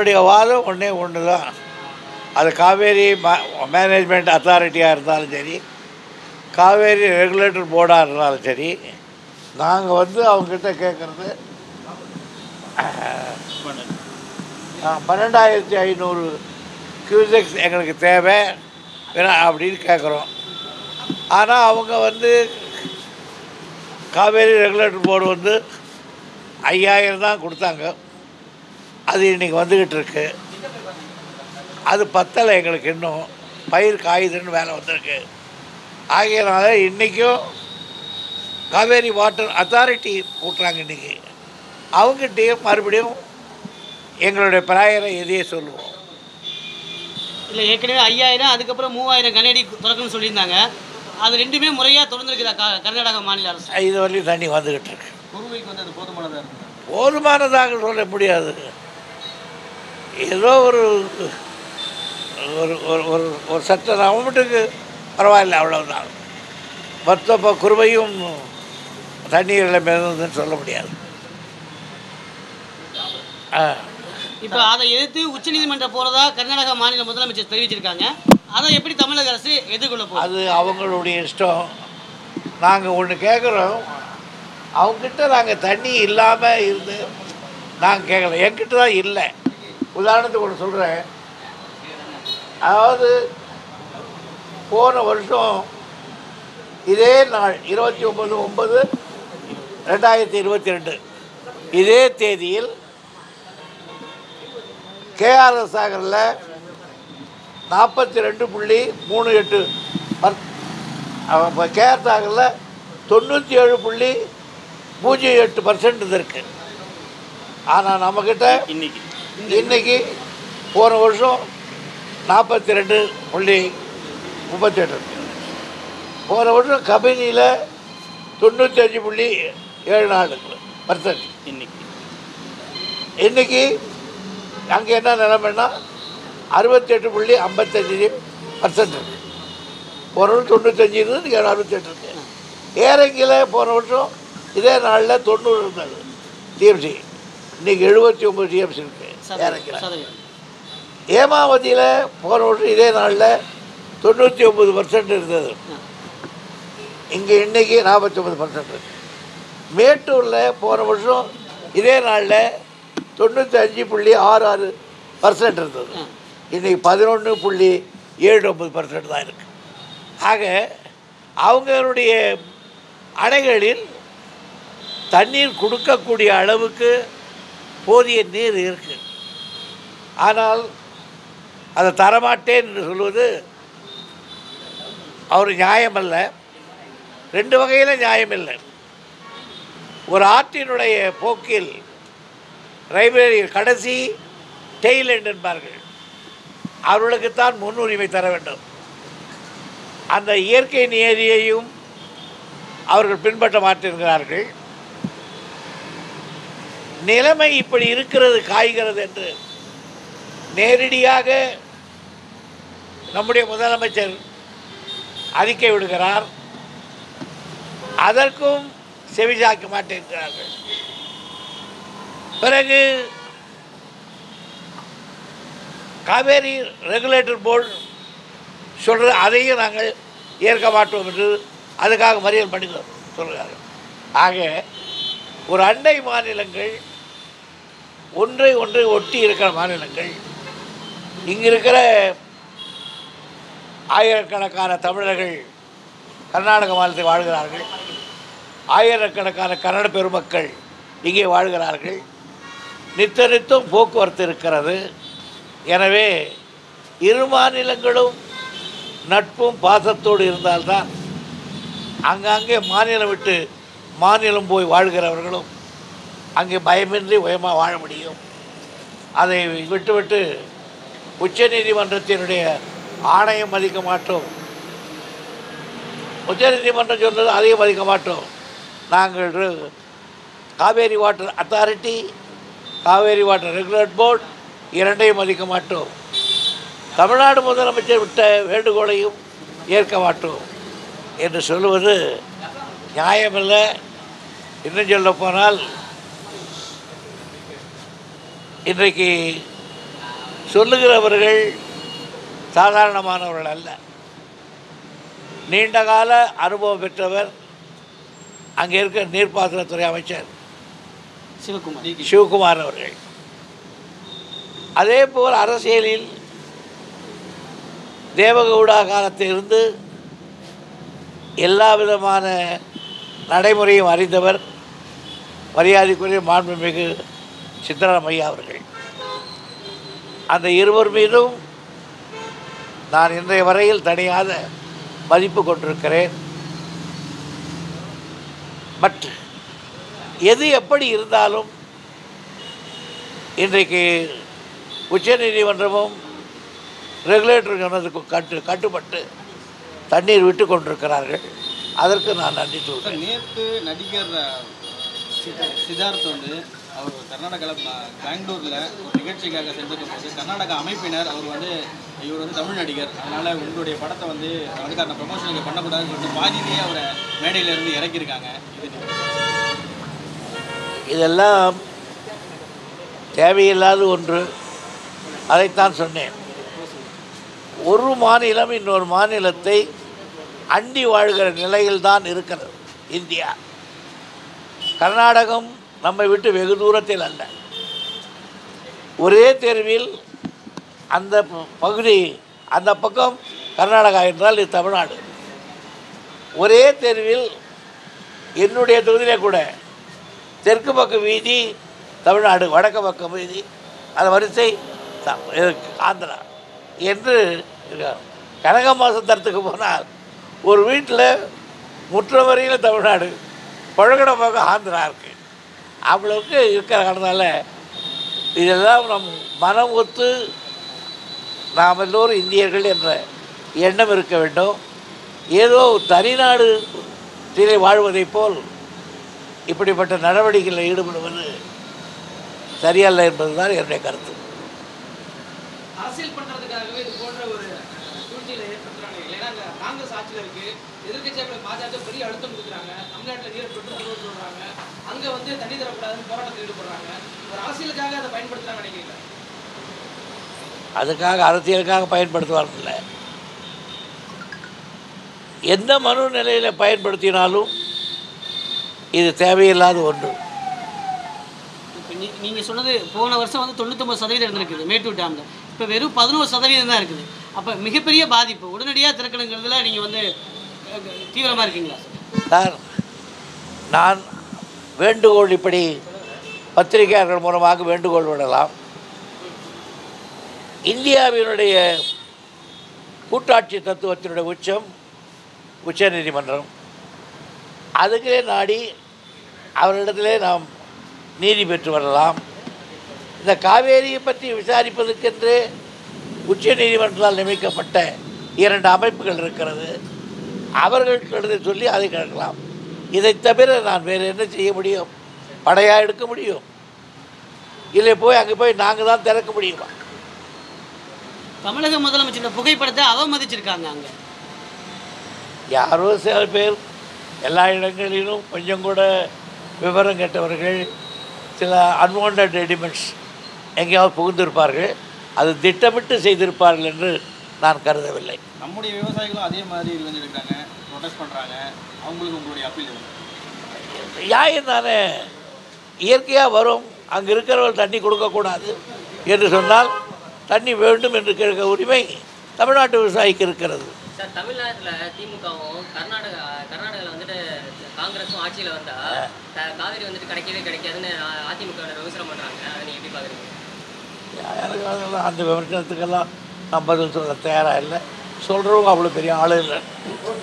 எங்களுடைய வாதம் ஒன்றே ஒன்று தான் அது காவேரி மேனேஜ்மெண்ட் அத்தாரிட்டியாக இருந்தாலும் சரி காவேரி ரெகுலேட்டர் போர்டாக இருந்தாலும் சரி நாங்கள் வந்து அவங்ககிட்ட கேட்குறது பன்னெண்டாயிரத்தி ஐநூறு கியூசெக்ஸ் எங்களுக்கு தேவை வேணா அப்படின்னு கேட்குறோம் ஆனால் அவங்க வந்து காவேரி ரெகுலேட்டர் போர்டு வந்து ஐயாயிரம் தான் கொடுத்தாங்க அது இன்றைக்கி வந்துக்கிட்டு இருக்கு அது பத்தலை எங்களுக்கு இன்னும் பயிர் காயுதுன்னு வேலை வந்திருக்கு ஆகையனால இன்றைக்கும் காவேரி வாட்டர் அத்தாரிட்டி கூட்டுறாங்க இன்றைக்கி அவங்ககிட்டயும் மறுபடியும் எங்களுடைய பிராயரை எதையே சொல்லுவோம் இல்லை ஏற்கனவே ஐயாயிரம் அதுக்கப்புறம் மூவாயிரம் கனடி திறக்கணும்னு சொல்லியிருந்தாங்க அது ரெண்டுமே முறையாக திறந்துருக்குதா க கர்நாடக மாநில அரசு இது வரலையும் தண்ணி வந்துக்கிட்டு இருக்கு குருவைக்கு வந்து அது போதுமானதாக இருக்குது போதுமானதாக சொல்ல முடியாது ஏதோ ஒரு ஒரு ஒரு ஒரு ஒரு சட்ட கவர்மெண்ட்டுக்கு பரவாயில்ல அவ்வளவுதான் மற்ற இப்போ குருவையும் தண்ணீரில் மிதந்ததுன்னு சொல்ல முடியாது ஆ இப்போ அதை எதிர்த்து உச்சநீதிமன்றம் போகிறதா கர்நாடக மாநில முதலமைச்சர் தெரிவிச்சிருக்காங்க அதை எப்படி தமிழக அரசு எதிர்கொள்ள போகுது அது அவங்களுடைய இஷ்டம் நாங்கள் ஒன்று கேட்குறோம் அவங்ககிட்ட நாங்கள் தண்ணி இல்லாமல் இருந்து நாங்கள் கேட்கல என்கிட்ட தான் இல்லை உதாரணத்துக்கு ஒன்று சொல்கிறேன் அதாவது போன வருஷம் இதே நாள் இருபத்தி ஒம்பது ஒம்பது ரெண்டாயிரத்தி இருபத்தி ரெண்டு இதே தேதியில் கேஆர்எஸ் சாகரில் நாற்பத்தி ரெண்டு புள்ளி மூணு எட்டு பர் இப்போ கேஆர் சாகரில் தொண்ணூற்றி ஏழு புள்ளி பூஜ்ஜியம் எட்டு பர்சன்ட் இது இருக்குது ஆனால் நம்மக்கிட்ட இன்னைக்கு இன்னைக்கு போன வருஷம் நாற்பத்தி ரெண்டு புள்ளி முப்பத்தெட்டு போன வருஷம் கபினியில் தொண்ணூத்தஞ்சு புள்ளி ஏழு நாலு பர்சன்ட் இன்னைக்கு இன்னைக்கு அங்கே என்ன நிலைமைன்னா அறுபத்தெட்டு புள்ளி ஐம்பத்தஞ்சு பர்சன்ட் இருக்கு போன வருஷம் தொண்ணூத்தஞ்சு இருந்தது இங்கே அறுபத்தெட்டு இருக்கு ஏரங்கியில் போன வருஷம் இதே நாளில் தொண்ணூறு இருந்தது டிஎம்சி இன்னைக்கு எழுபத்தி ஒம்பது டிஎம்சி இருக்கு ஏரங்கில் சதவீதம் ஏமாவதியில் போன வருஷம் இதே நாளில் தொண்ணூற்றி ஒம்பது பர்சன்ட் இருந்தது இங்கே இன்னைக்கு நாற்பத்தி ஒம்பது பர்சன்ட் இருக்கு மேட்டூரில் போன வருஷம் இதே நாளில் தொண்ணூற்றி அஞ்சு புள்ளி ஆறு ஆறு பர்சன்ட் இருந்தது இன்றைக்கி பதினொன்று புள்ளி ஏழு ஒம்பது பர்சன்ட் தான் இருக்குது ஆக அவங்களுடைய அணைகளில் தண்ணீர் கொடுக்கக்கூடிய அளவுக்கு போதிய நீர் இருக்குது ஆனால் அதை தரமாட்டேன் என்று சொல்வது அவர் நியாயமல்ல ரெண்டு வகையில் நியாயமில்லை ஒரு ஆற்றினுடைய போக்கில் லைப்ரரி கடைசி டெய்ல் எண்ட் என்பார்கள் அவர்களுக்குத்தான் முன்னுரிமை தர வேண்டும் அந்த இயற்கை நியதியையும் அவர்கள் பின்பற்ற மாட்டிருக்கிறார்கள் நிலைமை இப்படி இருக்கிறது காய்கிறது என்று நேரடியாக நம்முடைய முதலமைச்சர் அறிக்கை விடுகிறார் அதற்கும் செவிசாக்க மாட்டேங்கிறார்கள் பிறகு காவேரி ரெகுலேட்டர் போர்டு சொல்கிற அதையும் நாங்கள் ஏற்க மாட்டோம் என்று அதுக்காக மறியல் பண்ணுகிறோம் சொல்கிறார்கள் ஆக ஒரு அண்டை மாநிலங்கள் ஒன்றை ஒன்றை ஒட்டி இருக்கிற மாநிலங்கள் இங்கே இருக்கிற ஆயிரக்கணக்கான தமிழர்கள் கர்நாடக மாநிலத்தில் வாழ்கிறார்கள் ஆயிரக்கணக்கான கன்னட பெருமக்கள் இங்கே வாழ்கிறார்கள் நித்த நித்தம் போக்குவரத்து இருக்கிறது எனவே இரு மாநிலங்களும் நட்பும் பாசத்தோடு இருந்தால்தான் அங்கங்கே மாநிலம் விட்டு மாநிலம் போய் வாழ்கிறவர்களும் அங்கே பயமின்றி உயமாக வாழ முடியும் அதை விட்டுவிட்டு உச்சநீதிமன்றத்தினுடைய ஆணையம் மதிக்க மாட்டோம் உச்சநீதிமன்றம் சொன்னது அதையும் மதிக்க மாட்டோம் நாங்கள் ரு- Cauvery water authority Cauvery water regulate board இரண்டையும் மதிக்க மாட்டோம் தமிழ்நாடு முதலமைச்சர் விட்ட வேண்டுகோளையும் ஏற்க மாட்டோம் என்று சொல்லுவது நியாயமில்லை இன்னும் சொல்ல போனால் இன்றைக்கு சொல்லுகிறவர்கள் சாதாரணமானவர்கள் அல்ல நீண்டகால அனுபவம் பெற்றவர் அங்கே இருக்க நீர்ப்பாசனத்துறை அமைச்சர் சிவகுமார் சிவகுமார் அவர்கள் அதே போல் அரசியலில் தேவகவுடா காலத்திலிருந்து எல்லா விதமான நடைமுறையும் அறிந்தவர் மரியாதைக்குரிய மாண்புமிகு சித்தராமையா அவர்கள் அந்த இருவர் மீதும் நான் இன்றைய வரையில் தனியாத மதிப்பு கொண்டிருக்கிறேன் பட் எது எப்படி இருந்தாலும் இன்றைக்கு உச்சநீதிமன்றமும் ரெகுலேட்டர் சொன்னதுக்கு கட்டு கட்டுப்பட்டு தண்ணீர் விட்டு கொண்டிருக்கிறார்கள் அதற்கு நான் நன்றி சார் சொல்கிறேன் நேற்று நடிகர் அஹ், சித்த- சித்தார்த் வந்து அவர் கர்நாடகாவில் பெங்களூரில் ஒரு நிகழ்ச்சிக்காக சென்றிருக்கும் போது கர்நாடக அமைப்பினர் அவர் வந்து இவர் வந்து தமிழ் நடிகர் அதனால் உங்களுடைய படத்தை வந்து அதுக்கான ப்ரமோஷன் இங்கே பண்ணக்கூடாதுன்னு சொல்லிட்டு பாதியிலேயே அவரை மேடையில இருந்து இறக்கியிருக்காங்க இது நீங்க- இதெல்லாம் தேவையில்லாத ஒன்று அதைத்தான் சொன்னேன் ஒரு மாநிலம் இன்னொரு மாநிலத்தை அண்டி வாழ்கிற நிலையில்தான் இருக்கிறது இந்தியா கர்நாடகம் நம்மை விட்டு வெகு தூரத்தில் அல்ல ஒரே தெருவில் அந்த ப- பகுதி அந்த பக்கம் கர்நாடகா என்றால் இது தமிழ்நாடு ஒரே தெருவில் என்னுடைய தொகுதியிலே கூட தெற்கு பக்க வீதி தமிழ்நாடு வடக்கு பக்க வீதி அந்த வரிசை த- இருக்கு, ஆந்திரா என்று இருக்கார். கனக மாசத்தரத்துக்கு போனால் ஒரு வீட்டில் முற்றம் வரையில் தமிழ்நாடு பழகட பக்கம் ஆந்திரா இருக்குது அவ்வளவுக்கு இருக்கிற காரணத்தால் இதெல்லாம் நம் மனம் ஒத்து நாம் எல்லோரும் இந்தியர்கள் என்ற எண்ணம் இருக்க வேண்டும் ஏதோ தனிநாடு திரை வாழ்வதைப் போல் இப்படிப்பட்ட நடவடிக்கைகளில் ஈடுபடுவது சரியல்ல என்பதுதான் என்னுடைய கருத்து அரசியல் பண்றதுக்காகவே இது போன்ற ஒரு சூழ்நிலை ஏற்படுத்துறாங்க இல்லைன்னா அங்க காங்கிரஸ் ஆட்சியில் இருக்கு எதிர்கட்சியாக பாஜக பெரிய அழுத்தம் கொடுக்குறாங்க தமிழ்நாட்டில் நீரை பெற்று கொண்டு சொல்றாங்க அங்க வந்து தண்ணி தரக்கூடாதுன்னு போராட்டத்தில் ஈடுபடுறாங்க ஒரு அரசியலுக்காக அதை பயன்படுத்துறாங்க நினைக்கிறீங்க அதுக்காக அரசியலுக்காக பயன்படுத்துவார்கள் எந்த மனு நிலையில் பயன்படுத்தினாலும் இது தேவையில்லாத ஒன்று இப்போ நீ நீங்கள் சொன்னது போன வருஷம் வந்து தொண்ணூத்தொம்பது சதவீதம் இருந்திருக்குது மேட்டூர் டேமில் இப்போ வெறும் பதினோரு சதவீதம் தான் இருக்குது அப்போ மிகப்பெரிய பாதிப்பு உடனடியாக திறக்கணுங்கிறதுல நீங்கள் வந்து தீவிரமாக இருக்கீங்களா சார் சார் நான் வேண்டுகோள் இப்படி பத்திரிகையாளர்கள் மூலமாக வேண்டுகோள் விடலாம் இந்தியாவினுடைய கூட்டாட்சி தத்துவத்தினுடைய உச்சம் உச்சநீதிமன்றம் அதுக்கே நாடி அவரிடத்திலே நாம் நீதி பெற்று வரலாம் இந்த காவேரியை பற்றி விசாரிப்பதற்கென்று உச்ச நீதிமன்றத்தால் நியமிக்கப்பட்ட இரண்டு அமைப்புகள் இருக்கிறது அவர்களுக்கு சொல்லி அதை கேட்கலாம் இதை தவிர நான் வேறு என்ன செய்ய முடியும் படையா எடுக்க முடியும் இல்லை போய் அங்கே போய் நாங்கள் தான் திறக்க முடியுமா தமிழக முதலமைச்சரோட புகைப்படத்தை அவமதிச்சிருக்காங்க அங்கே யாரோ சில பேர் எல்லா இடங்களிலும் கொஞ்சம் கூட விவரம் கேட்டவர்கள் சில அன்வான்ட் எலிமெண்ட்ஸ் எங்கேயாவது புகுந்திருப்பார்கள் அது திட்டமிட்டு செய்திருப்பார்கள் என்று நான் கருதவில்லை நம்முடைய விவசாயிகளும் அதே மாதிரி இருக்காங்க ப்ரொடெஸ்ட் பண்ணுறாங்க அவங்களுக்கு உங்களுடைய அப்பீல் நியாயம் தானே இயற்கையாக வரும் அங்கே இருக்கிறவர்கள் தண்ணி கொடுக்கக்கூடாது என்று சொன்னால் தண்ணி வேண்டும் என்று கேட்க உரிமை தமிழ்நாட்டு விவசாயிக்கு இருக்கிறது சார் தமிழ்நாட்டில் திமுகவும் கர்நாடகா கர்நாடகாவில் வந்துட்டு காங்கிரஸும் ஆட்சியில் வந்தா த- காவிரி வந்துட்டு கிடைக்கவே கிடைக்காதுன்னு அ- அதிமுக விமர்சனம் பண்ணுறாங்க அதை நீங்கள் எப்படி பார்க்குறீங்க எனக்கு அதெல்லாம் அந்த விமர்சனத்துக்கெல்லாம் நான் பதில் சொல்ல தயாராக இல்லை சொல்கிறவங்க அவ்வளோ பெரிய ஆளு இல்லை